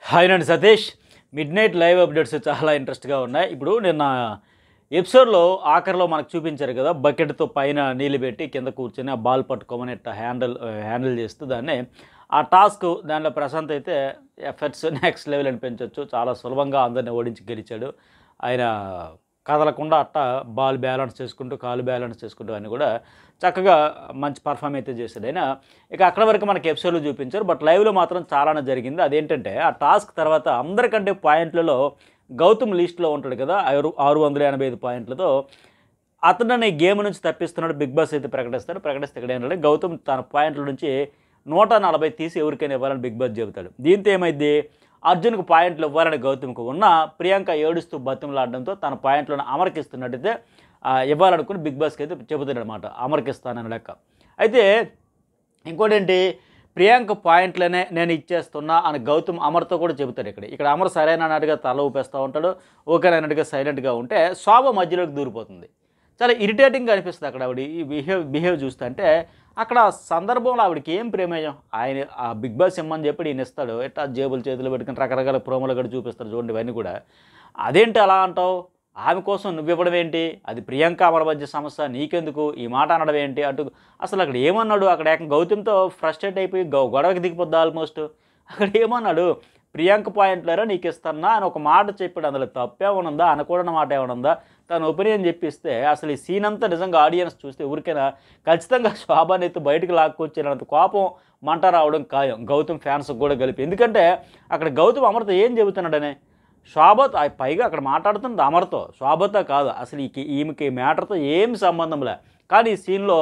hi నండి Satish midnight live updates చాలా ఇంట్రెస్ట్గా ఉన్నాయి ఇప్పుడు నిన్న ఎపిసోడ్లో ఆఖరిలో మనకు చూపించారు కదా బకెట్తో పైన నీళ్ళు పెట్టి కింద కూర్చొని ఆ బాల్ పట్టుకోమని ఇట్లా హ్యాండిల్ హ్యాండిల్ చేస్తూ దాన్ని ఆ టాస్క్ దాంట్లో ప్రశాంత్ అయితే ఎఫర్ట్స్ నెక్స్ట్ లెవెల్ అని పెంచవచ్చు చాలా సులభంగా అందరిని ఓడించి గెలిచాడు ఆయన కదలకుండా అట్ట బాల్ బ్యాలెన్స్ చేసుకుంటూ కాలు బ్యాలెన్స్ చేసుకుంటూ అని కూడా చక్కగా మంచి పర్ఫామ్ అయితే చేశాడు అయినా ఇక అక్కడ వరకు మనకి ఎపిసోడ్లో చూపించారు బట్ లైవ్లో మాత్రం చాలానే జరిగింది అదేంటంటే ఆ టాస్క్ తర్వాత అందరికంటే పాయింట్లలో గౌతమ్ లిస్ట్లో ఉంటాడు కదా ఆరు ఆరు వందల ఎనభై ఐదు పాయింట్లతో అతనని గేమ్ నుంచి తప్పిస్తున్నాడు బిగ్ బాస్ అయితే ప్రకటిస్తాడు ప్రకటిస్తే ఇక్కడ ఏంటంటే గౌతమ్ తన పాయింట్ల నుంచి నూట నలభై తీసి ఎవరికైనా ఇవ్వాలని బిగ్ బాస్ చెబుతాడు దీంతో ఏమైంది అర్జున్కు పాయింట్లు ఇవ్వాలని గౌతమ్కు ఉన్న ప్రియాంక ఏడుస్తూ బతిమలాడడంతో తన పాయింట్లను అమరకిస్తున్నట్టయితే ఆ, ఇవ్వాలనుకుని బిగ్ బాస్కి అయితే చెబుతాడు అనమాట అమరకిస్తానని లెక్క అయితే ఇంకోటి ఏంటి ప్రియాంక పాయింట్లనే నేను ఇచ్చేస్తున్నా అని గౌతమ్ అమర్తో కూడా చెబుతాడు ఇక్కడ ఇక్కడ అమర్ సరైన అన్నట్టుగా తల ఊపేస్తూ ఉంటాడు ఓకే అన్నట్టుగా సైలెంట్గా ఉంటే శోభ మధ్యలోకి దూరిపోతుంది చాలా ఇరిటేటింగ్గా అనిపిస్తుంది అక్కడ ఆవిడ ఈ బిహేవ్ బిహేవ్ చూస్తే అంటే అక్కడ ఆ సందర్భంలో ఆవిడకి ఏం ప్రేమేయం ఆయన ఆ బిగ్ బాస్ ఇమ్మని చెప్పి ఈయన ఇస్తాడు ఎట్లా జేబులు చేతులు పెట్టుకుని రకరకాల ప్రోమోలు కూడా చూపిస్తాడు చూడండి ఇవన్నీ కూడా అదేంటి అలా అంటావు ఆమె కోసం నువ్వు ఇవ్వడం ఏంటి అది ప్రియాంక అమర మధ్య సమస్య నీకెందుకు ఈ మాట అనడం ఏంటి అటు అసలు అక్కడ ఏమన్నాడు అక్కడ ఏకం గౌతమ్తో ఫ్రస్ట్రేట్ అయిపోయి గౌ- గొడవకి దిగిపోద్ది ఆల్మోస్ట్ అక్కడ ఏమన్నాడు ప్రియాంక పాయింట్లరా నీకు ఇస్తానా అని ఒక మాట చెప్పాడు అందులో తప్పేమనుందా అనకూడని మాట ఏమనుందా తన ఒపీనియన్ చెప్పిస్తే అసలు ఈ సీన్ అంతా నిజంగా ఆడియన్స్ చూస్తే ఊరికైనా ఖచ్చితంగా శోభాని ఎత్తి బయటకు లాక్కొచ్చినంత కోపం మంట రావడం ఖాయం గౌతమ్ ఫ్యాన్స్ కూడా కలిపి ఎందుకంటే అక్కడ గౌతమ్ అమర్తో ఏం చెబుతున్నాడనే శోభత్ ఆ పైగా అక్కడ మాట్లాడుతున్నది అమర్తో శోభతో కాదు అసలు ఈ ఈమెకి మ్యాటర్తో ఏం సంబంధం లే కానీ ఈ సీన్లో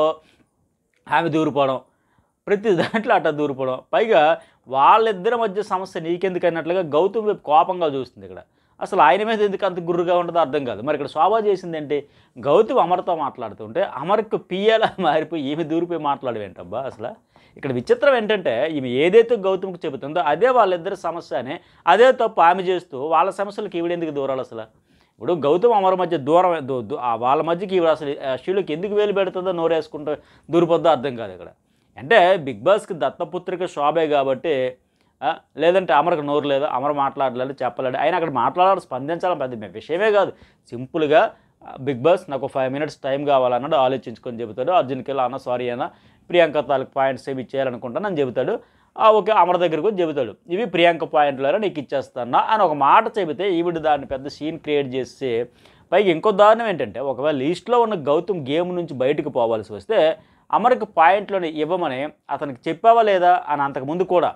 ఆమె దూరిపోవడం ప్రతి దాంట్లో అట్లా దూరిపోవడం పైగా వాళ్ళిద్దరి మధ్య సమస్య నీకెందుకు అన్నట్లుగా గౌతమ్ వైపు కోపంగా చూస్తుంది ఇక్కడ అసలు ఆయన మీద ఎందుకు అంత గుర్రుగా ఉంటుందో అర్థం కాదు మరి ఇక్కడ శోభ చేసింది ఏంటి గౌతమ్ అమర్తో మాట్లాడుతుంటే అమర్కు పియ్యేలా మారిపోయి ఈమె దూరిపోయి మాట్లాడవేంటబ్బా అసలు ఇక్కడ విచిత్రం ఏంటంటే ఈమె ఏదైతే గౌతమ్కి చెబుతుందో అదే వాళ్ళిద్దరి సమస్య అని అదే తప్పు ఆమె చేస్తూ వాళ్ళ సమస్యలకు ఈవిడెందుకు దూరాలి అసలు ఇప్పుడు గౌతమ్ అమర్ మధ్య దూరం దూ- దూ- ఆ వాళ్ళ మధ్యకి ఈవిడ అసలు ఆ శివులకి ఎందుకు వేలు పెడుతుందో నోరేసుకుంటూ దూరిపోద్దో అర్థం కాదు ఇక్కడ అంటే బిగ్ బాస్కి దత్తపుత్రిక శోభే కాబట్టి ఆ, లేదంటే అమర్కి నోరు లేదు అమర్ మాట్లాడలేదు చెప్పలేడు ఆయన అక్కడ మాట్లాడాలి స్పందించాలని పెద్ద విషయమే కాదు సింపుల్గా ఆ, బిగ్ బాస్ నాకు ఫైవ్ మినిట్స్ టైం కావాలన్నాడు ఆలోచించుకొని చెబుతాడు అర్జున్కి వెళ్ళి అన్న సారీ అన్న ప్రియాంక తాలూకు పాయింట్స్ ఏమి ఇచ్చేయాలనుకుంటాను అని చెబుతాడు ఆ, ఓకే అమర్ దగ్గరకు వచ్చి చెబుతాడు ఇవి ప్రియాంక పాయింట్లలో నీకు ఇచ్చేస్తానా అని ఒక మాట చెబితే ఈవిడ దాన్ని పెద్ద సీన్ క్రియేట్ చేసి పైగా ఇంకో దారుణం ఏంటంటే ఒకవేళ లిస్ట్లో ఉన్న గౌతమ్ గేమ్ నుంచి బయటకు పోవాల్సి వస్తే అమర్కి పాయింట్లను ఇవ్వమని అతనికి చెప్పావా లేదా అని అంతకుముందు కూడా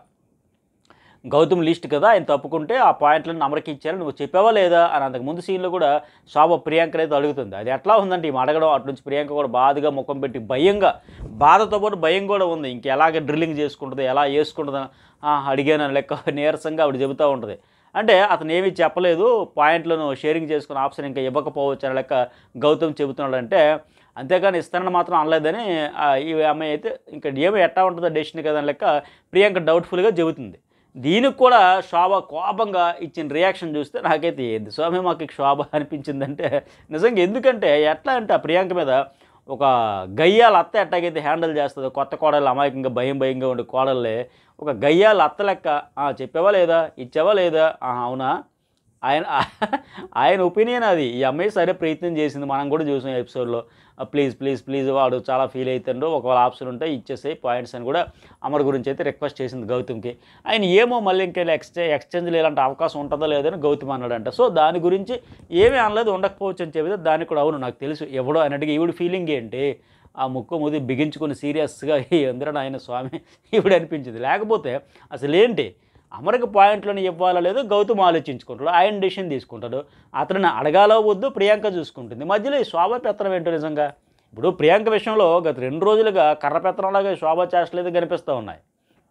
గౌతమ్ లిస్ట్ కదా ఆయన తప్పుకుంటే ఆ పాయింట్లను అమరకి ఇచ్చారు నువ్వు చెప్పావా లేదా అని అంతకు ముందు సీన్లో కూడా శోభ ప్రియాంక అయితే అడుగుతుంది అది ఎట్లా ఉందంటే ఈ అడగడం అటు నుంచి ప్రియాంక కూడా బాధగా ముఖం పెట్టి భయంగా బాధతో పాటు భయం కూడా ఉంది ఇంక ఎలాగ డ్రిల్లింగ్ చేసుకుంటుంది ఎలా వేసుకుంటుంది అడిగాను అని లెక్క నీరసంగా ఆవిడ చెబుతూ ఉంటుంది అంటే అతను ఏమీ చెప్పలేదు పాయింట్లను షేరింగ్ చేసుకున్న ఆప్షన్ ఇంకా ఇవ్వకపోవచ్చు అనే లెక్క గౌతమ్ చెబుతున్నాడంటే అంతేగాని ఇస్తానని మాత్రం అనలేదని ఆ, ఈ అమ్మాయి అయితే ఇంకా ఏమి ఎట్టా ఉంటుందో డెసిషన్ కదా అని లెక్క ప్రియాంక డౌట్ఫుల్గా చెబుతుంది దీనికి కూడా శోభ కోపంగా ఇచ్చిన రియాక్షన్ చూస్తే నాకైతే ఏంది స్వామి మాకు ఈ శోభ అనిపించిందంటే నిజంగా ఎందుకంటే ఎట్లా అంటే ఆ ప్రియాంక మీద ఒక గయ్యాల అత్త ఎట్టాగైతే హ్యాండిల్ చేస్తుందో కొత్త కోడలు అమాయకంగా భయం భయంగా ఉండే కోడళ్ళే ఒక గయ్యాల అత్త లెక్క "ఆ, చెప్పావా లేదా ఇచ్చావా లేదా "ఆ, అవునా ఆయన ఆయన ఒపీనియన్ అది ఈ అమ్మాయి సరే ప్రయత్నం చేసింది మనం కూడా చూసాం ఎపిసోడ్లో ప్లీజ్ ప్లీజ్ ప్లీజ్ వాడు చాలా ఫీల్ అవుతుండో ఒకవేళ ఆప్షన్ ఉంటే ఇచ్చేసాయి పాయింట్స్ అని కూడా అమర్ గురించి అయితే రిక్వెస్ట్ చేసింది గౌతమ్కి ఆయన ఏమో మళ్ళీ ఇంకా ఎక్స్చేంజ్ ఎక్స్చేంజ్లో ఇలాంటి అవకాశం ఉంటుందో లేదని గౌతమ్ అన్నాడంట సో దాని గురించి ఏమీ అనలేదు ఉండకపోవచ్చు అని చెబితే దానికి కూడా అవును నాకు తెలుసు ఎవడో అన్నట్టుగా ఈవిడ ఫీలింగ్ ఏంటి ఆ ముక్కు ముది బిగించుకొని సీరియస్గా ఎందురని ఆయన స్వామి ఈవిడ అనిపించింది లేకపోతే అసలు ఏంటి అమరక పాయింట్లను ఇవ్వాలో లేదో గౌతమ్ ఆలోచించుకుంటాడు ఆయన డెసిషన్ తీసుకుంటాడు అతనిని అడగాలో వద్దు ప్రియాంక చూసుకుంటుంది మధ్యలో ఈ శోభ పెత్తనం ఏంటో నిజంగా ఇప్పుడు ప్రియాంక విషయంలో గత రెండు రోజులుగా కర్ర పెత్తనంలాగా శోభ చేష్టలేదు కనిపిస్తూ ఉన్నాయి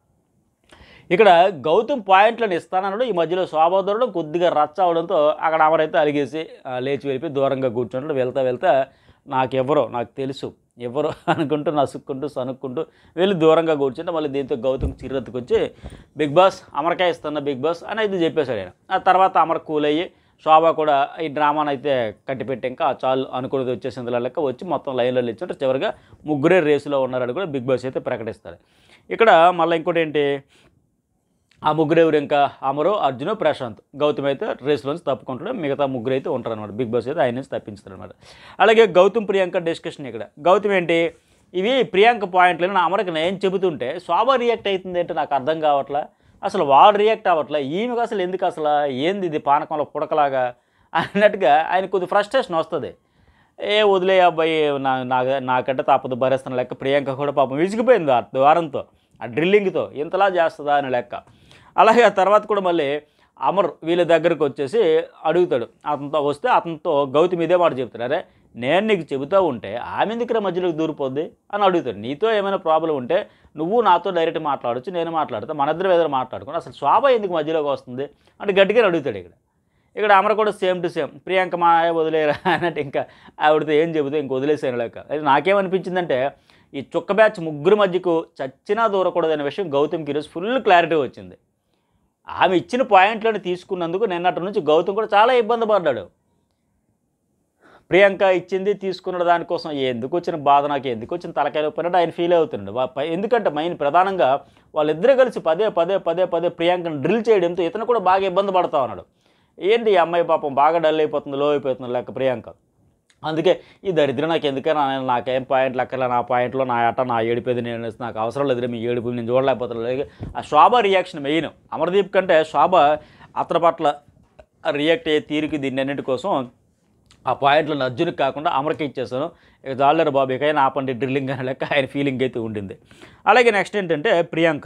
ఇక్కడ గౌతమ్ పాయింట్లను ఇస్తానన్నాడు ఈ మధ్యలో శోభోదరుడు కొద్దిగా రచ్చ అవడంతో అక్కడ అమరైతే అలిగేసి ఆ, లేచి వెళ్ళిపోయి దూరంగా కూర్చుంటాడు వెళ్తా వెళ్తా నాకెవరో నాకు తెలుసు ఎవరో అనుకుంటూ నసుక్కుంటూ సనుక్కుంటూ వెళ్ళి దూరంగా కూర్చుంటే మళ్ళీ దీంతో గౌతమ్ చిరెత్తుకొచ్చి బిగ్ బాస్ అమరకాయ ఇస్తున్న బిగ్ బాస్ అని అయితే చెప్పేశాడు ఆయన ఆ తర్వాత అమర్ కూల్ అయ్యి శోభ కూడా ఈ డ్రామాను అయితే కట్టిపెట్టి ఇంకా చాలు అనుకున్నది వచ్చేసింది లెక్క వచ్చి మొత్తం లైన్లో ఇచ్చుంటే చివరిగా ముగ్గురే రేసులో ఉన్నారని కూడా బిగ్ బాస్ అయితే ప్రకటిస్తారు ఇక్కడ మళ్ళీ ఇంకోటి ఏంటి ఆ ముగ్గురు ఎవరు ఇంకా అమరు అర్జున్ ప్రశాంత్ గౌతమ్ అయితే రేస్లోంచి తప్పుకుంటాడు మిగతా ముగ్గురు అయితే ఉంటారు అనమాట బిగ్ బాస్ అయితే ఆయన నుంచి తప్పించుతారు అనమాట అలాగే గౌతమ్ ప్రియాంక డిస్కషన్ ఇక్కడ గౌతమ్ ఏంటి ఇవి ప్రియాంక పాయింట్లు నా అమరకి నేను చెబుతుంటే శోభ రియాక్ట్ అవుతుంది ఏంటో నాకు అర్థం కావట్లా అసలు వాడు రియాక్ట్ అవ్వట్లే ఈమెకు అసలు ఎందుకు అసలు ఏంది ఇది పానకంలో పుడకలాగా అన్నట్టుగా ఆయన కొద్ది ఫ్రస్ట్రేషన్ వస్తుంది ఏ వదిలే అబ్బాయి నా నా- నాకంటే తప్పదు భరేస్తాను లెక్క ప్రియాంక కూడా పాపం విసిగిపోయింది ఆ ద్వారంతో ఆ డ్రిల్లింగ్తో ఇంతలా చేస్తుందా అని లెక్క అలాగే ఆ తర్వాత కూడా మళ్ళీ అమర్ వీళ్ళ దగ్గరకు వచ్చేసి అడుగుతాడు అతనితో వస్తే అతనితో గౌతమ్ ఇదే మాట చెప్తాడు అరే నేను నీకు చెబుతూ ఉంటే ఆమె ఎందుకు మధ్యలోకి దూరిపోద్ది అని అడుగుతాడు నీతో ఏమైనా ప్రాబ్లం ఉంటే నువ్వు నాతో డైరెక్ట్ మాట్లాడచ్చు నేను మాట్లాడతా మన ఇద్దరు ఎదురు మాట్లాడుకుని అసలు శోభ ఎందుకు మధ్యలోకి వస్తుంది అంటే గట్టిగా అడుగుతాడు ఇక్కడ ఇక్కడ అమర కూడా సేమ్ టు సేమ్ ప్రియాంక మా వదిలేరా అన్నట్టు ఇంకా ఆవిడతో ఏం చెబుతూ ఇంక వదిలేసాను లేక అయితే నాకేమనిపించిందంటే ఈ చుక్క బ్యాచ్ ముగ్గురు మధ్యకు చచ్చినా దూరకూడదనే విషయం గౌతమ్కి ఈరోజు ఫుల్ క్లారిటీ వచ్చింది ఆమె ఇచ్చిన పాయింట్లను తీసుకున్నందుకు నిన్నటి నుంచి గౌతమ్ కూడా చాలా ఇబ్బంది పడ్డాడు ప్రియాంక ఇచ్చింది తీసుకున్న దానికోసం ఎందుకు వచ్చిన బాధ నాకు ఎందుకు వచ్చిన తలకాయ నొప్పి అన్నట్టు ఆయన ఫీల్ అవుతున్నాడు వా- పై- ఎందుకంటే మెయిన్ ప్రధానంగా వాళ్ళిద్దరూ కలిసి పదే పదే పదే పదే ప్రియాంకను డ్రిల్ చేయడంతో ఇతను కూడా బాగా ఇబ్బంది పడతా ఉన్నాడు ఏంటి ఈ అమ్మాయి పాపం బాగా డల్ అయిపోతుంది లో అయిపోతుంది లేక ప్రియాంక అందుకే ఈ దరిద్రం నాకు ఎందుకైనా నాకేం పాయింట్లు అక్కర్లే నా పాయింట్లో నా ఆట నా ఏడిపోయేది నేను వేస్తే నాకు అవసరం లేదు మీ ఏడుపు నేను చూడలేకపోతున్నాను లేదు ఆ శోభ రియాక్షన్ మెయిన్ అమర్దీప్ కంటే శోభ అతని పట్ల రియాక్ట్ అయ్యే తీరుకి దీన్ని అన్నిటి కోసం ఆ పాయింట్లను అర్జున్కి కాకుండా అమర్కి ఇచ్చేసాను ఇక జాలర్ బాబు ఇకైనా ఆపండి డ్రిల్లింగ్ అనే లెక్క ఆయన ఫీలింగ్ అయితే ఉండింది అలాగే నెక్స్ట్ ఏంటంటే ప్రియాంక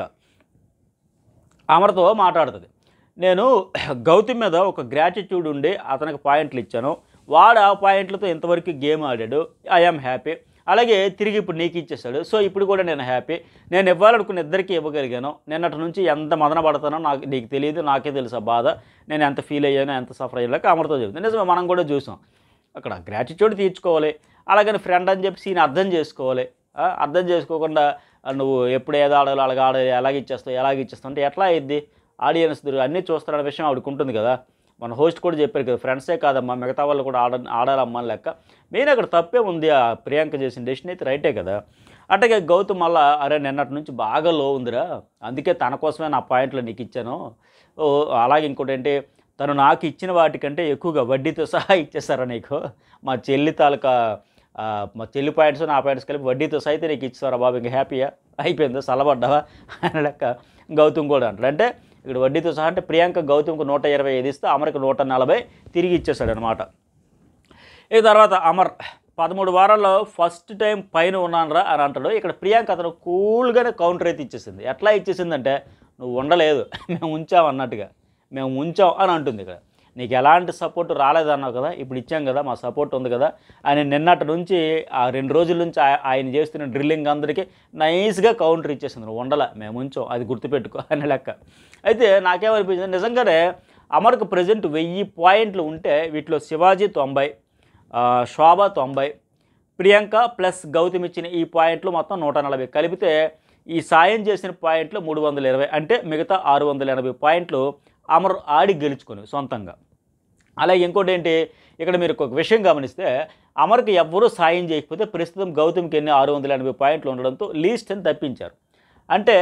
అమర్తో మాట్లాడుతుంది నేను గౌతమ్ మీద ఒక గ్రాటిట్యూడ్ ఉండి అతనికి పాయింట్లు ఇచ్చాను వాడు ఆ పాయింట్లతో ఇంతవరకు గేమ్ ఆడాడు ఐఎమ్ హ్యాపీ అలాగే తిరిగి ఇప్పుడు నీకు ఇచ్చేసాడు సో ఇప్పుడు కూడా నేను హ్యాపీ నేను ఇవ్వాలనుకున్న ఇద్దరికి ఇవ్వగలిగాను నిన్నటి నుంచి ఎంత మదన పడతానో నాకు నీకు తెలియదు నాకే తెలుసు ఆ బాధ నేను ఎంత ఫీల్ అయ్యానో ఎంత సఫర్ అయ్యాక అమర్తో చెబుతాను నిజమే మనం కూడా చూసాం అక్కడ గ్రాటిట్యూడ్ తీర్చుకోవాలి అలాగని ఫ్రెండ్ అని చెప్పి సీన్ అర్థం చేసుకోవాలి ఆ, అర్థం చేసుకోకుండా ఆ, నువ్వు ఎప్పుడు ఏదో ఆడాలో అలాగ ఆడాలి ఎలాగ ఇచ్చేస్తావు ఎలాగ ఇచ్చేస్తావు అంటే ఎట్లా అయింది ఆడియన్స్ అన్నీ చూస్తారనే విషయం ఆవిడకు ఉంటుంది కదా మన హోస్ట్ కూడా చెప్పారు కదా ఫ్రెండ్సే కాదమ్మా మిగతా వాళ్ళు కూడా ఆడ ఆడాలమ్మా అని లెక్క మెయిన్ అక్కడ తప్పే ఉంది ఆ ప్రియాంక చేసిన డెసిషన్ అయితే రైటే కదా అట్లాగే గౌతమ్ మళ్ళా అరే నిన్నటి నుంచి బాగా లో ఉందిరా అందుకే తన కోసమే నా పాయింట్లు నీకు ఇచ్చాను ఓ అలాగే ఇంకోటి ఏంటి తను నాకు ఇచ్చిన వాటికంటే ఎక్కువగా వడ్డీతో సహా ఇచ్చేస్తారా నీకు మా చెల్లి తాలూకా ఆ, మా చెల్లి పాయింట్స్ నా పాయింట్స్ కలిపి వడ్డీతో సైతం నీకు ఇచ్చేస్తారా బాబు ఇంకా హ్యాపీయా అయిపోయిందా చల్లబడ్డావా అని లెక్క గౌతమ్ కూడా అంటాడు అంటే ఇక్కడ వడ్డీతో సహా అంటే ప్రియాంక గౌతమ్కు నూట ఇరవై ఐదు ఇస్తే అమర్కి నూట నలభై తిరిగి ఇచ్చేసాడు అనమాట ఇక తర్వాత అమర్ పదమూడు వారాల్లో ఫస్ట్ టైం పైన ఉన్నానరా అని అంటాడు ఇక్కడ ప్రియాంక అతను కూల్గానే కౌంటర్ అయితే ఇచ్చేసింది ఎట్లా ఇచ్చేసిందంటే నువ్వు ఉండలేదు మేము ఉంచాం అన్నట్టుగా మేము ఉంచాం అని అంటుంది ఇక్కడ నీకు ఎలాంటి సపోర్ట్ రాలేదన్నావు కదా ఇప్పుడు ఇచ్చాం కదా మా సపోర్ట్ ఉంది కదా అని నిన్నటి నుంచి ఆ రెండు రోజుల నుంచి ఆ- ఆయన చేస్తున్న డ్రిల్లింగ్ అందరికీ నైస్గా కౌంటర్ ఇచ్చేసింది నువ్వు ఉండలే మేము ఉంచాం అది గుర్తుపెట్టుకో అని లెక్క అయితే నాకేమనిపించింది నిజంగానే అమర్కు ప్రజెంట్ వెయ్యి పాయింట్లు ఉంటే వీటిలో శివాజీ తొంభై ఆ, శోభ తొంభై ప్రియాంక ప్లస్ గౌతమ్ ఇచ్చిన ఈ పాయింట్లు మొత్తం నూట నలభై కలిపితే ఈ సాయం చేసిన పాయింట్లు మూడు వందల ఇరవై అంటే మిగతా ఆరు వందల ఎనభై పాయింట్లు అమర్ ఆడి గెలుచుకొని సొంతంగా అలాగే ఇంకోటి ఏంటి ఇక్కడ మీరు ఒక విషయం గమనిస్తే అమర్కి ఎవ్వరూ సాయం చేయకపోతే ప్రస్తుతం గౌతమ్కి ఎన్ని ఆరు వందల ఎనభై పాయింట్లు ఉండడంతో లీస్ట్ అని తప్పించారు అంటే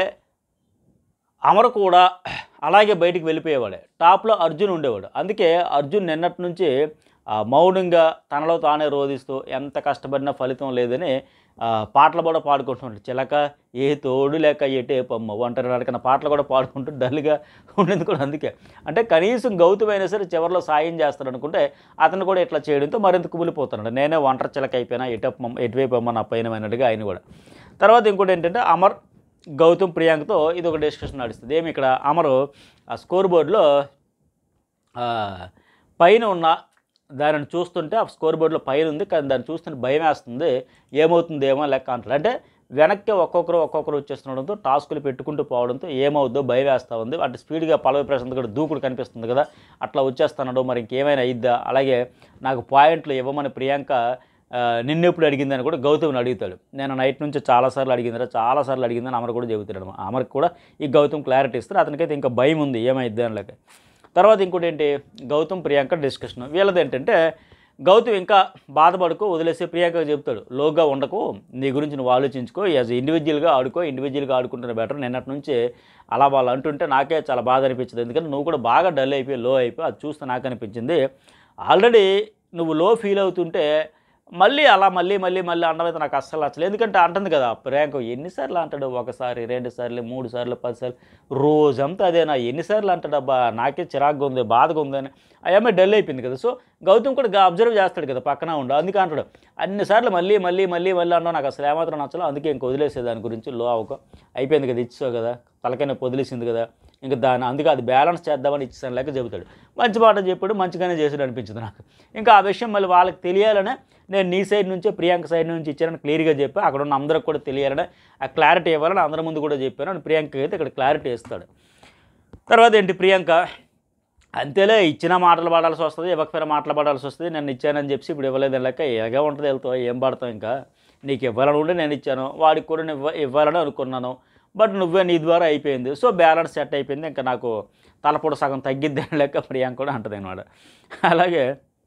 అమర్ కూడా అలాగే బయటికి వెళ్ళిపోయేవాడే టాప్లో అర్జున్ ఉండేవాడు అందుకే అర్జున్ నిన్నటి నుంచి ఆ, మౌనంగా తనలో తానే రోధిస్తూ ఎంత కష్టపడినా ఫలితం లేదని ఆ, పాటలు కూడా పాడుకుంటున్నాడు చిలక ఏ తోడు లేక ఎటే పమ్మ ఒంటరి నడకన పాటలు కూడా పాడుకుంటూ డల్గా ఉండేది కూడా అందుకే అంటే కనీసం గౌతమ్ అయినా సరే చివరిలో సాయం చేస్తాడు అనుకుంటే అతను కూడా ఇట్లా చేయడంతో మరింత కుమిలిపోతున్నాడు నేనే ఒంటరి చిలక అయిపోయినా ఎటప్ప ఎటువైపు అమ్మ నా పైన అన్నట్టుగా ఆయన కూడా తర్వాత ఇంకోటి ఏంటంటే అమర్ గౌతమ్ ప్రియాంకతో ఇది ఒక డిస్కషన్ నడుస్తుంది ఏమి ఇక్కడ అమరు ఆ స్కోర్ బోర్డులో ఆ, పైన ఉన్న దానిని చూస్తుంటే ఆ స్కోర్ బోర్డులో పైన ఉంది కానీ దాన్ని చూస్తుంటే భయం వేస్తుంది ఏమవుతుందేమో లెక్క అంటారు అంటే వెనక్కి ఒక్కొక్కరు ఒక్కొక్కరు వచ్చేస్తుండడంతో టాస్కులు పెట్టుకుంటూ పోవడంతో ఏమవుద్దో భయం వేస్తూ ఉంది అంటే స్పీడ్గా పలవి ప్రశాంత్ కూడా దూకుడు కనిపిస్తుంది కదా అట్లా వచ్చేస్తున్నాడు మరి ఇంకేమైనా అయిద్దా అలాగే నాకు పాయింట్లు ఇవ్వమని ప్రియాంక ఆ, నిన్నెప్పుడు అడిగిందని కూడా గౌతమ్ని అడుగుతాడు నేను నైట్ నుంచి చాలాసార్లు అడిగిందిరా చాలాసార్లు అడిగిందని అమర్ కూడా చెబుతాడు అమర్కి కూడా ఈ గౌతమ్ క్లారిటీ ఇస్తారు అతనికైతే ఇంకా భయం ఉంది ఏమైద్ది అని లెక్క తర్వాత ఇంకోటి ఏంటి గౌతమ్ ప్రియాంక డిస్కషన్ వీళ్ళది ఏంటంటే గౌతమ్ ఇంకా బాధపడుకో వదిలేసి ప్రియాంక చెప్తాడు లోగా ఉండకు నీ గురించి నువ్వు ఆలోచించుకో యాజ్ ఇండివిజువల్గా ఆడుకో ఇండివిజువల్గా ఆడుకుంటున్న బెటర్ నిన్నటి నుంచి అలా వాళ్ళు అంటుంటే నాకే చాలా బాధ అనిపించింది ఎందుకంటే నువ్వు కూడా బాగా డల్ అయిపోయి లో అయిపోయి అది చూస్తే నాకు అనిపించింది ఆల్రెడీ నువ్వు లో ఫీల్ అవుతుంటే మళ్ళీ అలా మళ్ళీ మళ్ళీ మళ్ళీ అనడం నాకు అస్సలు నచ్చలేదు ఎందుకంటే అంటుంది కదా ప్రియాంక ఎన్నిసార్లు అంటాడు ఒకసారి రెండు సార్లు మూడు సార్లు పది సార్లు రోజంతా అదేనా ఎన్నిసార్లు అంటాడు అబ్బా నాకే చిరాకుగా ఉంది బాధగా ఉంది అని అయ్యమ్మ డల్ అయిపోయింది కదా సో గౌతమ్ కూడా అబ్జర్వ్ చేస్తాడు కదా పక్కన ఉండు అందుకే అంటాడు అన్నిసార్లు మళ్ళీ మళ్ళీ మళ్ళీ మళ్ళీ అనడం నాకు అసలు ఏమాత్రం నచ్చలేదు అందుకే ఇంక వదిలేసే దాని గురించి లో అవ్వక అయిపోయింది కదా ఇచ్చావు కదా తలకైనా వదిలేసింది కదా ఇంకా దాని అందుకే అది బ్యాలెన్స్ చేద్దామని ఇచ్చేసాను లెక్క చెబుతాడు మంచి మాట చెప్పాడు మంచిగానే చేసాడు అనిపించింది నాకు ఇంకా ఆ విషయం మళ్ళీ వాళ్ళకి తెలియాలనే నేను నీ సైడ్ నుంచే ప్రియాంక సైడ్ నుంచి ఇచ్చానని క్లియర్గా చెప్పి అక్కడ ఉన్న అందరికి కూడా తెలియాలని ఆ క్లారిటీ ఇవ్వాలని అందరి ముందు కూడా చెప్పాను అని ప్రియాంక అయితే ఇక్కడ క్లారిటీ ఇస్తాడు తర్వాత ఏంటి ప్రియాంక అంతేలే ఇచ్చిన మాటలు పడాల్సి వస్తుంది ఇవ్వకపోయినా మాటలు పడాల్సి వస్తుంది నేను ఇచ్చానని చెప్పి ఇప్పుడు ఇవ్వలేదు లెక్క ఎలాగే ఉంటుంది వెళ్తావు ఏం పడతావు ఇంకా నీకు ఇవ్వాలని ఉంటే నేను ఇచ్చాను వాడికి కూడా నేను ఇవ్వ ఇవ్వాలని అనుకున్నాను బట్ నువ్వే నీ ద్వారా అయిపోయింది సో బ్యాలెన్స్ సెట్ అయిపోయింది ఇంకా నాకు తలపొడ సగం తగ్గిద్ది అని లెక్క ప్రియాంక కూడా అంటుంది అనమాట అలాగే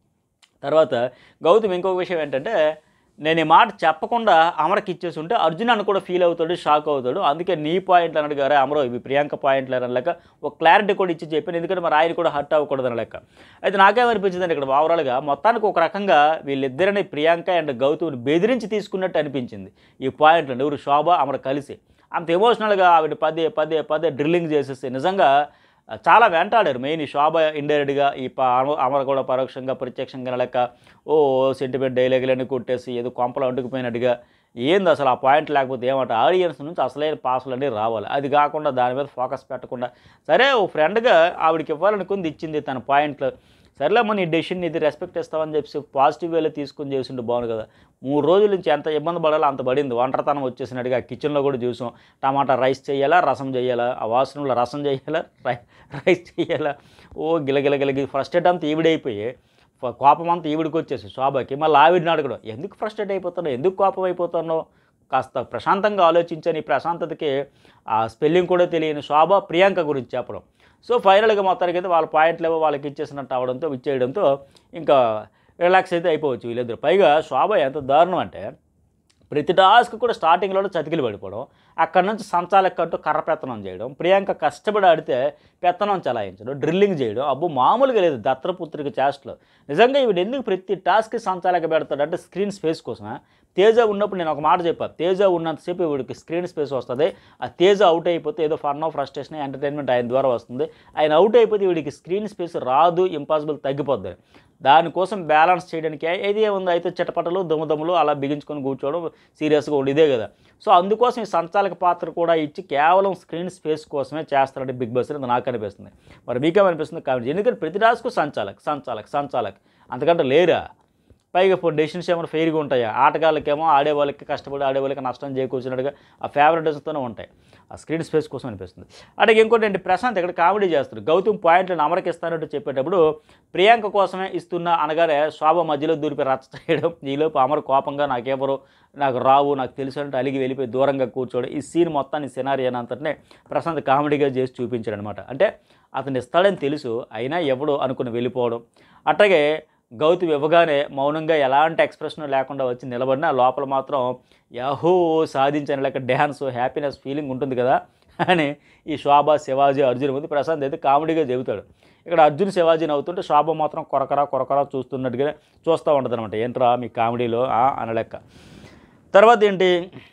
తర్వాత గౌతమ్ ఇంకొక విషయం ఏంటంటే నేను ఈ మాట చెప్పకుండా అమరకి ఇచ్చేసి ఉంటే అర్జున్ అని కూడా ఫీల్ అవుతాడు షాక్ అవుతాడు అందుకే నీ పాయింట్లు అన్నాడు గారే అమరో ఇవి ప్రియాంక పాయింట్లు అని లెక్క ఒక క్లారిటీ కూడా ఇచ్చి చెప్పాను ఎందుకంటే మరి ఆయన కూడా హర్ట్ అవ్వకూడదు అని లెక్క అయితే నాకేమనిపించింది ఇక్కడ ఓవరాల్గా మొత్తానికి ఒక రకంగా వీళ్ళిద్దరిని ప్రియాంక అండ్ గౌతమ్ని బెదిరించి తీసుకున్నట్టు అనిపించింది ఈ పాయింట్లు ఎవరు శోభ అమర కలిసి అంత ఎమోషనల్గా ఆవిడ పదే పదే పదే డ్రిల్లింగ్ చేసేసి నిజంగా చాలా వెంటాడారు మెయిన్ ఈ శోభ ఇండైరెక్ట్గా ఈ ప- అమ- అమర కూడా పరోక్షంగా ప్రత్యక్షంగా లెక్క ఓ సెంటిమెంట్ డైలాగులన్నీ కొట్టేసి ఏదో కొంపలు అంటుకుపోయినట్టుగా ఏంది అసలు ఆ పాయింట్ లేకపోతే ఏమంట ఆడియన్స్ నుంచి అసలైన పాసులు అన్నీ రావాలి అది కాకుండా దాని మీద ఫోకస్ పెట్టకుండా సరే ఓ ఫ్రెండ్గా ఆవిడకి ఇవ్వాలనుకుంది ఇచ్చింది తన పాయింట్లు సరేలేమ్మా నీ డెసిషన్ ఇది రెస్పెక్ట్ ఇస్తామని చెప్పి పాజిటివ్ వేలో తీసుకుని చేసిండు బాగుంది కదా మూడు రోజుల నుంచి ఎంత ఇబ్బంది పడాలో అంత పడింది ఒంటరితనం వచ్చేసినట్టుగా కిచెన్లో కూడా చూసాం టమాటా రైస్ చేయాలా రసం చేయాలా ఆ వాసనలో రసం చేయాలా రై రైస్ చేయాలా ఓ గిలగిల గిలగి ఫ్రస్ట్రేట్ అంతా ఈవిడైపోయి ఫ- కోపం అంతా ఈవిడికి వచ్చేసి శోభకి మళ్ళీ ఆవిడని అడగడం ఎందుకు ఫ్రస్ట్రేట్ అయిపోతున్నావు ఎందుకు కోపం అయిపోతున్నావు కాస్త ప్రశాంతంగా ఆలోచించని ఈ ప్రశాంతతకి ఆ స్పెల్లింగ్ కూడా తెలియని శోభ ప్రియాంక గురించి చెప్పడం సో ఫైనల్గా మొత్తానికి అయితే వాళ్ళ పాయింట్లు ఏవో వాళ్ళకి ఇచ్చేసినట్టు అవడంతో ఇచ్చేయడంతో ఇంకా రిలాక్స్ అయితే అయిపోవచ్చు వీళ్ళిద్దరు పైగా శోభ ఎంత దారుణం అంటే ప్రతి టాస్క్ కూడా స్టార్టింగ్లో చతికిలు పడిపోవడం అక్కడి నుంచి సంచాలక అంటూ కర్ర పెత్తనం చేయడం ప్రియాంక కష్టపడి ఆడితే పెత్తనం చలాయించడం డ్రిల్లింగ్ చేయడం అబ్బో మామూలుగా లేదు దత్తపుత్రిక చేష్టలు నిజంగా ఇవి ఎందుకు ప్రతి టాస్క్కి సంచాలక పెడతాడు అంటే స్క్రీన్ స్పేస్ కోసమే తేజ ఉన్నప్పుడు నేను ఒక మాట చెప్పాను తేజ ఉన్నంతసేపు వీడికి స్క్రీన్ స్పేస్ వస్తుంది ఆ తేజ అవుట్ అయిపోతే ఏదో ఫన్ ఫ్రస్ట్రేషన్ ఎంటర్టైన్మెంట్ ఆయన ద్వారా వస్తుంది ఆయన అవుట్ అయిపోతే వీడికి స్క్రీన్ స్పేస్ రాదు ఇంపాసిబుల్ తగ్గిపోద్ది దానికోసం బ్యాలెన్స్ చేయడానికి ఏది ఏముంది అయితే చిటపటలు దుమ్ముదమ్ములు అలా బిగించుకొని కూర్చోవడం సీరియస్గా ఉండి ఇదే కదా సో అందుకోసం ఈ సంచాలక పాత్ర కూడా ఇచ్చి కేవలం స్క్రీన్ స్పేస్ కోసమే చేస్తారంటే బిగ్ బాస్ అని నాకు అనిపిస్తుంది మరి మీకేమనిపిస్తుంది కాబట్టి ఎందుకంటే ప్రతి టాస్కు సంచాలక్ సంచాలక్ సంచాలక్ అంతకంటే లేరా పైగా ఇప్పుడు డెసిషన్స్ ఏమైనా ఫెయిర్గా ఉంటాయా ఆటగాళ్ళకేమో ఆడే వాళ్ళకి కష్టపడి ఆడే వాళ్ళకి నష్టం చేకూర్చినట్టుగా ఆ ఫేవరెటిజంతోనే ఉంటాయి ఆ స్క్రీన్ స్పేస్ కోసం అనిపిస్తుంది అలాగే ఇంకోటి ఏంటి ప్రశాంత్ ఇక్కడ కామెడీ చేస్తారు గౌతమ్ పాయింట్లను అమరకి ఇస్తానంటూ చెప్పేటప్పుడు ప్రియాంక కోసమే ఇస్తున్నా అనగానే శోభ మధ్యలో దూరిపి రచ్చ చేయడం ఈలోపు అమర కోపంగా నాకెవరు నాకు రావు నాకు తెలుసు అంటే అలిగి వెళ్ళిపోయి దూరంగా కూర్చోవడం ఈ సీన్ మొత్తాన్ని సినారియన్ అంతటినే ప్రశాంత్ కామెడీగా చేసి చూపించాడు అనమాట అంటే అతను ఇస్తాడని తెలుసు అయినా ఎవడు అనుకుని వెళ్ళిపోవడం అట్లాగే గౌతమ్ ఇవ్వగానే మౌనంగా ఎలాంటి ఎక్స్ప్రెషన్ లేకుండా వచ్చి నిలబడినా లోపల మాత్రం యాహో సాధించిన లేక డ్యాన్స్ హ్యాపీనెస్ ఫీలింగ్ ఉంటుంది కదా అని ఈ శోభ శివాజీ అర్జున్ ముందు ప్రశాంత్ అయితే కామెడీగా చెబుతాడు ఇక్కడ అర్జున్ శివాజీ నవ్వుతుంటే శోభ మాత్రం కొరకరా కొరకరా చూస్తున్నట్టుగా చూస్తూ ఉంటుంది అనమాట ఏంట్రా మీ కామెడీలో ఆ అన్న లెక్క తర్వాత ఏంటి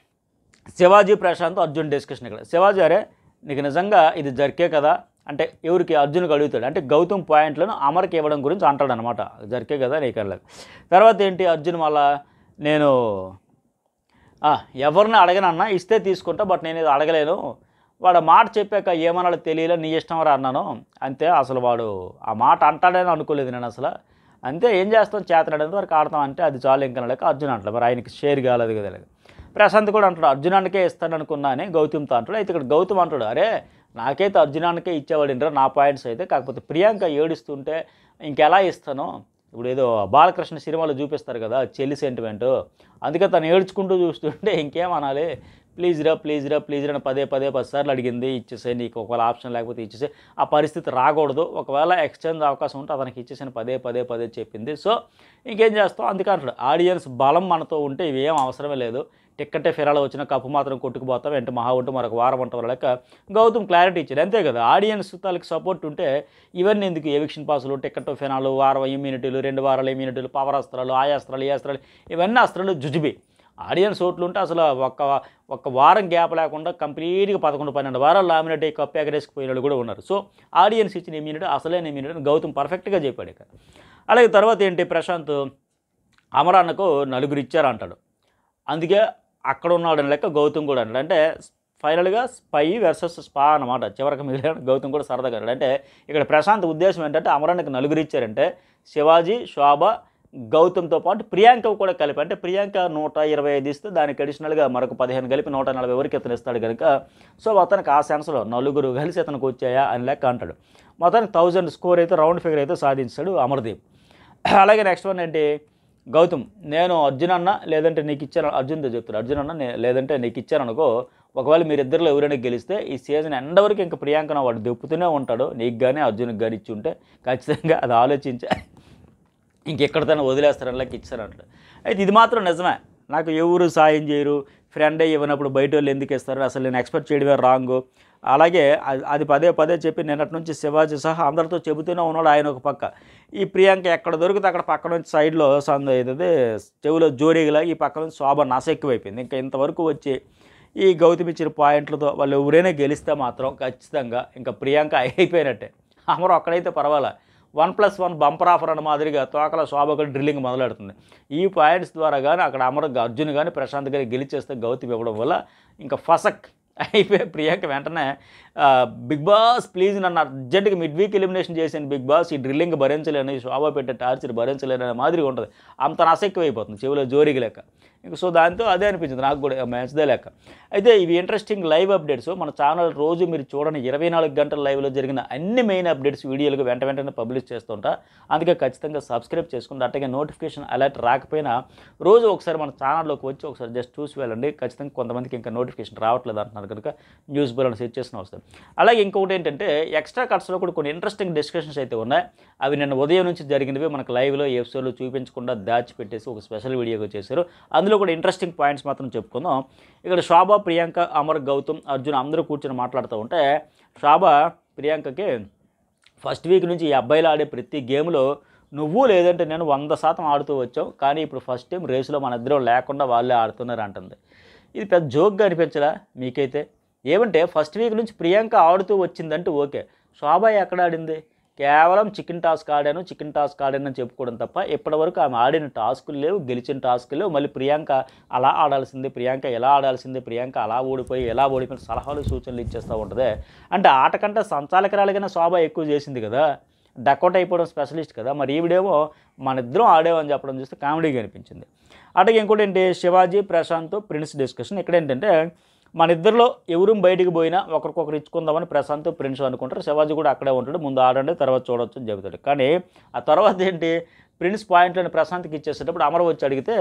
శివాజీ ప్రశాంత్ అర్జున్ డిస్కషన్ ఇక్కడ శివాజీ అరే నీకు నిజంగా ఇది జరికే కదా అంటే ఎవరికి అర్జున్కి అడుగుతాడు అంటే గౌతమ్ పాయింట్లను అమర్కి ఇవ్వడం గురించి అంటాడు అనమాట జరికే కదా నీకు అనలేదు తర్వాత ఏంటి అర్జున్ మళ్ళా నేను ఆ, ఎవరిని అడగనన్నా ఇస్తే తీసుకుంటా బట్ నేను ఇది అడగలేను వాడు ఆ మాట చెప్పాక ఏమన్నాడో తెలియలే నీ ఇష్టం రా అన్నాను అంతే అసలు వాడు ఆ మాట అంటాడని అనుకోలేదు నేను అసలు అంతే ఏం చేస్తాం చేతనాడేంత వరకు ఆడతాం అంటే అది చాలు ఇంకా లేక అర్జున్ అంటాడు మరి ఆయనకి షేర్ కాలేదు కదా లేదు ప్రశాంత్ కూడా అంటాడు అర్జునానికే ఇస్తాను అనుకున్నా అని గౌతమ్తో అంటాడు అయితే ఇక్కడ గౌతమ్ అంటాడు అరే నాకైతే అర్జునానికే ఇచ్చేవాడిండ్రా నా పాయింట్స్ అయితే కాకపోతే ప్రియాంక ఏడుస్తుంటే ఇంకెలా ఇస్తాను ఇప్పుడు ఏదో బాలకృష్ణ సినిమాలో చూపిస్తారు కదా చెల్లి సెంటిమెంట్ అందుకే తను ఏడ్చుకుంటూ చూస్తుంటే ఇంకేమనాలి ప్లీజ్ రా ప్లీజ్ రా ప్లీజ్ రా అని పదే పదే పది సార్లు అడిగింది ఇచ్చేసే నీకు ఒకవేళ ఆప్షన్ లేకపోతే ఇచ్చేసే ఆ పరిస్థితి రాకూడదు ఒకవేళ ఎక్స్చేంజ్ అవకాశం ఉంటే అతనికి ఇచ్చేసాను పదే పదే పదే చెప్పింది సో ఇంకేం చేస్తాం అందుకంటాడు ఆడియన్స్ బలం మనతో ఉంటే ఇవేం అవసరమే లేదు టిక్కెట్టే ఫిరాలు వచ్చిన కప్పు మాత్రం కొట్టుకుపోతాం వెంట మహా ఉంటే మరొక వారం ఉంటాం లెక్క గౌతమ్ క్లారిటీ ఇచ్చాడు అంతే కదా ఆడియన్స్ తాలూకు సపోర్ట్ ఉంటే ఇవన్నీ ఎందుకు ఎవిక్షన్ పాసులు టికెట్ ఫినాలు వారం ఇమ్యూనిటీలు రెండు వారాల ఇమ్యూనిటీలు పవర్ అస్త్రాలు ఆ అస్త్రాలు ఈ అస్త్రాలు ఇవన్నీ అస్త్రాలు జుజుబి ఆడియన్స్ ఓట్లు ఉంటే అసలు ఒక్క ఒక్క వారం గ్యాప్ లేకుండా కంప్లీట్గా పదకొండు పన్నెండు వారాలు లామినేట్ అయ్యి కప్పు ఎగరేసుకుపోయిన వాళ్ళు కూడా ఉన్నారు సో ఆడియన్స్ ఇచ్చిన ఇమ్యూనిటీ అసలైన ఇమ్యూనిటీ అని గౌతమ్ పర్ఫెక్ట్గా చెప్పాడు ఇక అలాగే తర్వాత ఏంటి ప్రశాంత్ అమరాన్నకు నలుగురు ఇచ్చారు అంటాడు అందుకే అక్కడ ఉన్నాడని లెక్క గౌతమ్ కూడా అన్నాడు అంటే ఫైనల్గా స్పై వర్సెస్ స్పా అన్నమాట చివరికి మిగిలిన గౌతమ్ కూడా సరదాగా అన్నాడు అంటే ఇక్కడ ప్రశాంత్ ఉద్దేశం ఏంటంటే అమరానికి నలుగురు ఇచ్చారంటే శివాజీ శోభ గౌతమ్తో పాటు ప్రియాంక కూడా కలిపి అంటే ప్రియాంక నూట ఇరవై ఐదు ఇస్తే దానికి అడిషనల్గా మరొక పదిహేను కలిపి నూట నలభై వరకు ఇతను ఇస్తాడు కనుక సో అతనికి ఆ సెన్స్లో నలుగురు కలిసి ఇతనికి వచ్చాయా అని లెక్క అంటాడు మొత్తానికి థౌజండ్ స్కోర్ అయితే రౌండ్ ఫిగర్ అయితే సాధించాడు అమర్దీప్ అలాగే నెక్స్ట్ వన్ ఏంటి గౌతమ్ నేను అర్జున్ అన్న లేదంటే నీకు ఇచ్చాను అర్జున్తో చెప్తాడు అర్జున్ అన్న నే- లేదంటే నీకు ఇచ్చాను అనుకో ఒకవేళ మీరిద్దరిలో ఎవరైనా గెలిస్తే ఈ సీజన్ ఎండ్ వరకు ఇంకా ప్రియాంకన వాడు దెప్పుతూనే ఉంటాడు నీకు కానీ అర్జున్కి కానీ ఇచ్చి ఉంటే ఖచ్చితంగా అది ఆలోచించే ఇంకెక్కడితోనే వదిలేస్తారని లెక్క ఇచ్చారంట అయితే ఇది మాత్రం నిజమే నాకు ఎవరు సాయం చేయరు ఫ్రెండే ఇవ్వనప్పుడు బయట వాళ్ళు ఎందుకు ఇస్తారు అసలు నేను ఎక్స్పెక్ట్ చేయడమే రాంగ్ అలాగే అది- అది పదే పదే చెప్పి నిన్నటి నుంచి శివాజీ సహా అందరితో చెబుతూనే ఉన్నాడు ఆయన ఒక పక్క ఈ ప్రియాంక ఎక్కడ దొరికితే అక్కడ పక్క నుంచి సైడ్లో సంద ఏదైతే చెవిలో జోరీగలా ఈ పక్క నుంచి శోభ నస ఎక్కువైపోయింది ఇంకా ఇంతవరకు వచ్చి ఈ గౌతమ్ ఇచ్చిన పాయింట్లతో వాళ్ళు ఎవరైనా గెలిస్తే మాత్రం ఖచ్చితంగా ఇంకా ప్రియాంక అయిపోయినట్టే అమరు అక్కడైతే పర్వాలే one plus one bumper offer అన్న మాదిరిగా తోకల శోభకు డ్రిల్లింగ్ మొదలెడుతుంది ఈ పాయింట్స్ ద్వారా కానీ అక్కడ అమర్ అర్జున్ కానీ ప్రశాంత్ గారి గెలిచేస్తే గౌతమ్ ఇవ్వడం వల్ల ఇంకా ఫసక్ అయిపోయి ప్రియాంక వెంటనే ఆ, బిగ్ బాస్ ప్లీజ్ నన్ను అర్జెంట్గా మిడ్ వీక్ ఎలిమినేషన్ చేసిన బిగ్ బాస్ ఈ డ్రిల్లింగ్ భరించలేని శోభ పెట్టే టార్చర్ భరించలేని అనే మాదిరిగా ఉంటుంది అంత నసెక్కువైపోతుంది చెవిలో జోరికి లెక్క ఇంక సో దాంతో అదే అనిపించింది నాకు కూడా మంచిదే లెక్క అయితే ఇవి ఇంట్రెస్టింగ్ లైవ్ అప్డేట్స్ మన ఛానల్ రోజు మీరు చూడని ఇరవై నాలుగు గంటల లైవ్లో జరిగిన అన్ని మెయిన్ అప్డేట్స్ వీడియోలుగా వెంట వెంటనే పబ్లిష్ చేస్తుంటా అందుకే ఖచ్చితంగా సబ్స్క్రైబ్ చేసుకుంటే అట్టగే నోటిఫికేషన్ అలర్ట్ రాకపోయినా రోజు ఒకసారి మన ఛానల్లోకి వచ్చి ఒకసారి జస్ట్ చూసి వెళ్ళండి ఖచ్చితంగా కొంతమందికి ఇంకా నోటిఫికేషన్ రావట్లేదు అంటున్నారు కనుక న్యూస్ బుల్ అని సెట్ చేసిన వస్తుంది అలాగే ఇంకొకటి ఏంటంటే ఎక్స్ట్రా కట్స్లో కూడా కొన్ని ఇంట్రెస్టింగ్ డిస్కషన్స్ అయితే ఉన్నాయి అవి నిన్న ఉదయం నుంచి జరిగినవి మనకు లైవ్లో ఎపిసోడ్లో చూపించకుండా దాచిపెట్టేసి ఒక స్పెషల్ వీడియోగా చేశారు అందులో కూడా ఇంట్రెస్టింగ్ పాయింట్స్ మాత్రం చెప్పుకుందాం ఇక్కడ శోభ ప్రియాంక అమర్ గౌతమ్ అర్జున్ అందరూ కూర్చొని మాట్లాడుతూ ఉంటే శోభ ప్రియాంకకి ఫస్ట్ వీక్ నుంచి ఈ అబ్బాయిలు ఆడే ప్రతి గేమ్లో నువ్వు లేదంటే నేను వంద శాతం ఆడుతూ వచ్చావు కానీ ఇప్పుడు ఫస్ట్ టైం రేసులో మన ఇద్దరం లేకుండా వాళ్ళే ఆడుతున్నారు అంటుంది ఇది పెద్ద జోక్గా అనిపించదా మీకైతే ఏమంటే ఫస్ట్ వీక్ నుంచి ప్రియాంక ఆడుతూ వచ్చిందంటే ఓకే శోభ ఎక్కడ ఆడింది కేవలం చికెన్ టాస్క్ ఆడాను చికెన్ టాస్క్ ఆడాను అని చెప్పుకోవడం తప్ప ఇప్పటివరకు ఆమె ఆడిన టాస్కులు లేవు గెలిచిన టాస్కులు లేవు మళ్ళీ ప్రియాంక అలా ఆడాల్సింది ప్రియాంక ఎలా ఆడాల్సింది ప్రియాంక అలా ఓడిపోయి ఎలా ఓడిపోయిన సలహాలు సూచనలు ఇచ్చేస్తూ ఉంటుంది అంటే ఆట కంటే సంచాలకరాలుగానే శోభ ఎక్కువ చేసింది కదా డకౌట్ అయిపోవడం స్పెషలిస్ట్ కదా మరి ఈవిడేమో మన ఇద్దరం ఆడేవని చెప్పడం చూస్తే కామెడీగా అనిపించింది అట్లాగే ఇంకోటి ఏంటి శివాజీ ప్రశాంత్ ప్రిన్స్ డిస్కషన్ ఇక్కడ ఏంటంటే మన ఇద్దరిలో ఎవరు బయటికి పోయినా ఒకరికొకరు ఇచ్చుకుందామని ప్రశాంత్ ప్రిన్స్ అనుకుంటారు శివాజీ కూడా అక్కడే ఉంటాడు ముందు ఆడండి తర్వాత చూడొచ్చు అని చెబుతాడు కానీ ఆ తర్వాత ఏంటి ప్రిన్స్ పాయింట్లను ప్రశాంత్కి ఇచ్చేసేటప్పుడు అమర వచ్చి అడిగితే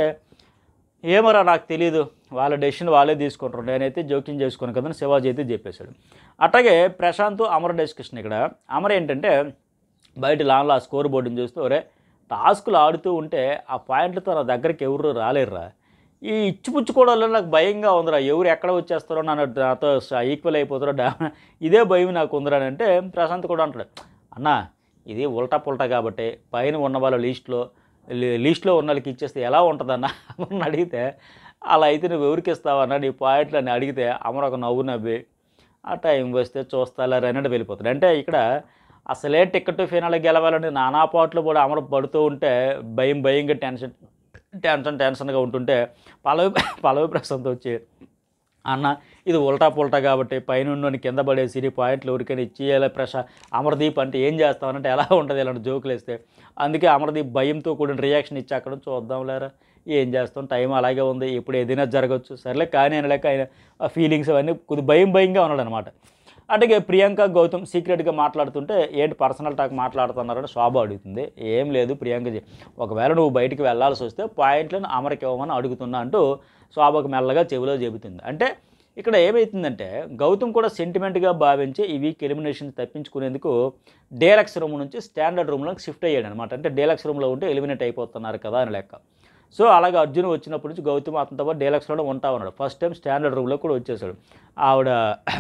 ఏమరా నాకు తెలియదు వాళ్ళ డెసిషన్ వాళ్ళే తీసుకుంటారు నేనైతే జోక్యం చేసుకోను కదని శివాజీ అయితే చెప్పేశాడు అట్లాగే ప్రశాంత్ అమర్ డిస్కషన్ ఇక్కడ అమర్ ఏంటంటే బయట లాన్లో ఆ స్కోర్ బోర్డుని చూస్తూ ఒరే టాస్కులు ఆడుతూ ఉంటే ఆ పాయింట్లతో నా దగ్గరికి ఎవరు రాలేరురా ఈ ఇచ్చిపుచ్చుకోవడంలో నాకు భయంగా ఉందిరా ఎవరు ఎక్కడ వచ్చేస్తారో నన్ను నాతో ఈక్వల్ అయిపోతారో డా ఇదే భయం నాకు ఉందిరా అని అంటే ప్రశాంత్ కూడా అంటాడు అన్న ఇది ఉల్టా పుల్టా కాబట్టి పైన ఉన్న వాళ్ళ లిస్ట్లో లి- లిస్ట్లో ఉన్న వాళ్ళకి ఇచ్చేస్తే ఎలా ఉంటుందన్న అని అడిగితే అలా అయితే నువ్వు ఎవరికి ఇస్తావన్నా నీ పాయింట్లు అని అడిగితే అమర ఒక నవ్వు నవ్వి ఆ టైం వస్తే చూస్తాలే అన్నట్టు వెళ్ళిపోతాడు అంటే ఇక్కడ అసలే టికెట్ ఫినాల్ గెలవాలని నానా పాటలు కూడా అమరు పడుతూ ఉంటే భయం భయంగా టెన్షన్ టెన్షన్ టెన్షన్గా ఉంటుంటే పల్లవి పల్లవి ప్రశాంత్ వచ్చి అన్న ఇది ఉల్టా పుల్టా కాబట్టి పైన కింద పడేసి నీ పాయింట్లు ఎవరికైనా ఇచ్చేయాలి ప్రశ అమర్దీప్ అంటే ఏం చేస్తామనంటే ఎలా ఉంటుంది ఇలాంటి జోకులు వేస్తే అందుకే అమర్దీప్ భయంతో కూడిన రియాక్షన్ ఇచ్చి అక్కడ చూద్దాం లేరా ఏం చేస్తాం టైం అలాగే ఉంది ఇప్పుడు ఏదైనా జరగచ్చు సర్లే కానీ అని లేక ఆయన ఫీలింగ్స్ అవన్నీ కొద్ది భయం భయంగా ఉన్నాడు అనమాట అట్లాగే ప్రియాంక గౌతమ్ సీక్రెట్గా మాట్లాడుతుంటే ఏంటి పర్సనల్ టాక్ మాట్లాడుతున్నారని శోభ అడుగుతుంది ఏం లేదు ప్రియాంక చె- ఒకవేళ నువ్వు బయటికి వెళ్ళాల్సి వస్తే పాయింట్లను అమరకి ఇవ్వమని అడుగుతున్నా అంటూ శోభకు మెల్లగా చెవిలో చెబుతుంది అంటే ఇక్కడ ఏమవుతుందంటే గౌతమ్ కూడా సెంటిమెంట్గా భావించి ఈ వీక్ ఎలిమినేషన్ తప్పించుకునేందుకు డేలక్స్ రూమ్ నుంచి స్టాండర్డ్ రూమ్లోకి షిఫ్ట్ అయ్యాడు అనమాట అంటే డేలక్స్ రూమ్లో ఉంటే ఎలిమినేట్ అయిపోతున్నారు కదా అని లెక్క సో అలాగే అర్జున్ వచ్చినప్పటి నుంచి గౌతమ్ అతనితో పాటు డేలక్స్లోనే ఉంటా ఉన్నాడు ఫస్ట్ టైం స్టాండర్డ్ రూమ్లో కూడా వచ్చేసాడు ఆవిడ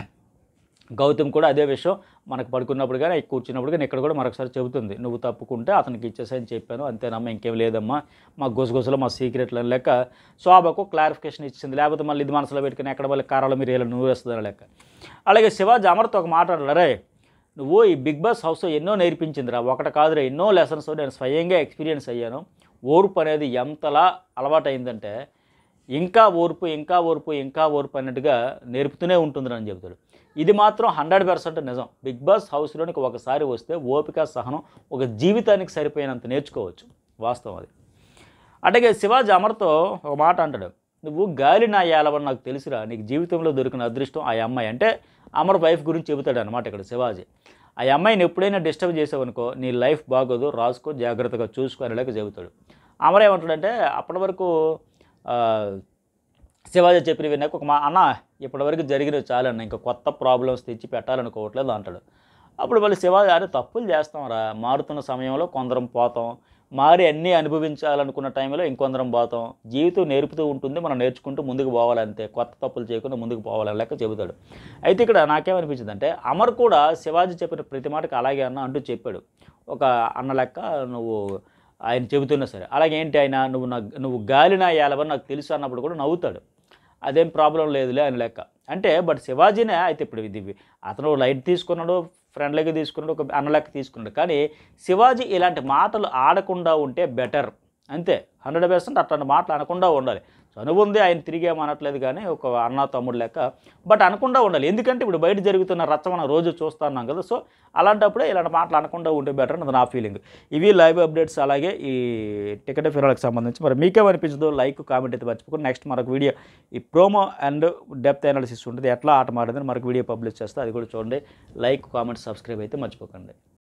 గౌతమ్ కూడా అదే విషయం మనకు పడుకున్నప్పుడు కానీ కూర్చున్నప్పుడు కానీ ఇక్కడ కూడా మరొకసారి చెబుతుంది నువ్వు తప్పుకుంటే అతనికి ఇచ్చేసాయని చెప్పాను అంతేనమ్మా ఇంకేం లేదమ్మా మా గుసగుసలు మా సీక్రెట్లు అని లెక్క శోభకు క్లారిఫికేషన్ ఇచ్చింది లేకపోతే మళ్ళీ ఇది మనసులో పెట్టుకుని ఎక్కడ మళ్ళీ కారాల మీరు ఇలా నువ్వు వేస్తుందని లెక్క అలాగే శివాజీ అమర్తో ఒక మాట్లాడారు రే నువ్వు ఈ బిగ్ బాస్ హౌస్ ఎన్నో నేర్పించిందిరా ఒకటి కాదురా ఎన్నో లెసన్స్ నేను స్వయంగా ఎక్స్పీరియన్స్ అయ్యాను ఓర్పు అనేది ఎంతలా అలవాటైందంటే ఇంకా ఓర్పు ఇంకా ఓర్పు ఇంకా ఓర్పు అన్నట్టుగా నేర్పుతూనే ఉంటుంది అని చెబుతాడు ఇది మాత్రం హండ్రెడ్ పర్సెంట్ నిజం బిగ్ బాస్ హౌస్లోనికి ఒకసారి వస్తే ఓపిక సహనం ఒక జీవితానికి సరిపోయినంత నేర్చుకోవచ్చు వాస్తవం అది అట్లాగే శివాజీ అమర్తో ఒక మాట అంటాడు నువ్వు గాలి నా ఏలవని నాకు తెలుసురా నీకు జీవితంలో దొరికిన అదృష్టం ఆ అమ్మాయి అంటే అమర్ వైఫ్ గురించి చెబుతాడు అనమాట ఇక్కడ శివాజీ ఆ అమ్మాయిని ఎప్పుడైనా డిస్టర్బ్ చేసావనుకో నీ లైఫ్ బాగోదు రాసుకో జాగ్రత్తగా చూసుకో అనేలాగా చెబుతాడు అమర్ ఏమంటాడంటే అప్పటి వరకు ఆ, శివాజీ చెప్పిన విన్నాక ఒక మా అన్న ఇప్పటివరకు జరిగినవి చాలన్న ఇంకా కొత్త ప్రాబ్లమ్స్ తెచ్చి పెట్టాలనుకోవట్లేదు అంటాడు అప్పుడు మళ్ళీ శివాజీ అరే తప్పులు చేస్తాంరా మారుతున్న సమయంలో కొందరం పోతాం మారి అన్నీ అనుభవించాలనుకున్న టైంలో ఇంకొందరం పోతాం జీవితం నేర్పుతూ ఉంటుంది మనం నేర్చుకుంటూ ముందుకు పోవాలంతే కొత్త తప్పులు చేయకుండా ముందుకు పోవాలని లెక్క చెబుతాడు అయితే ఇక్కడ నాకేమనిపించింది అంటే అమర్ కూడా శివాజీ చెప్పిన ప్రతి మాటకి అలాగే అన్న అంటూ చెప్పాడు ఒక అన్న లెక్క నువ్వు ఆయన చెబుతున్నా సరే అలాగే ఏంటి ఆయన నువ్వు నా నువ్వు గాలి నా ఏలవని నాకు తెలుసు అన్నప్పుడు కూడా నవ్వుతాడు అదేం ప్రాబ్లం లేదులే అని లెక్క అంటే బట్ శివాజీనే అయితే ఇప్పుడు ఇది అతను లైట్ తీసుకున్నాడు ఫ్రెండ్లీగా తీసుకున్నాడు ఒక అన్న లెక్క తీసుకున్నాడు కానీ శివాజీ ఇలాంటి మాటలు ఆడకుండా ఉంటే బెటర్ అంతే హండ్రెడ్ పర్సెంట్ అట్లాంటి మాటలు అనకుండా ఉండాలి చనువు ఉంది ఆయన తిరిగి ఏమనట్లేదు కానీ ఒక అన్న తమ్ముడు లెక్క బట్ అనకుండా ఉండాలి ఎందుకంటే ఇప్పుడు బయట జరుగుతున్న రచ్చ మనం రోజు చూస్తున్నాం కదా సో అలాంటప్పుడే ఇలాంటి మాటలు అనకుండా ఉంటే బెటర్ అన్నది నా ఫీలింగ్ ఇవి లైవ్ అప్డేట్స్ అలాగే ఈ టికెట్ ఫిరాలకు సంబంధించి మరి మీకేమనిపించదో లైక్ కామెంట్ అయితే మర్చిపోకుండా నెక్స్ట్ మరొక వీడియో ఈ ప్రోమో అండ్ డెప్త్ అనాలిసిస్ ఉంటుంది ఎట్లా ఆట మారిందని మరొక వీడియో పబ్లిష్ చేస్తే అది కూడా చూడండి లైక్ కామెంట్ సబ్స్క్రైబ్ అయితే మర్చిపోకండి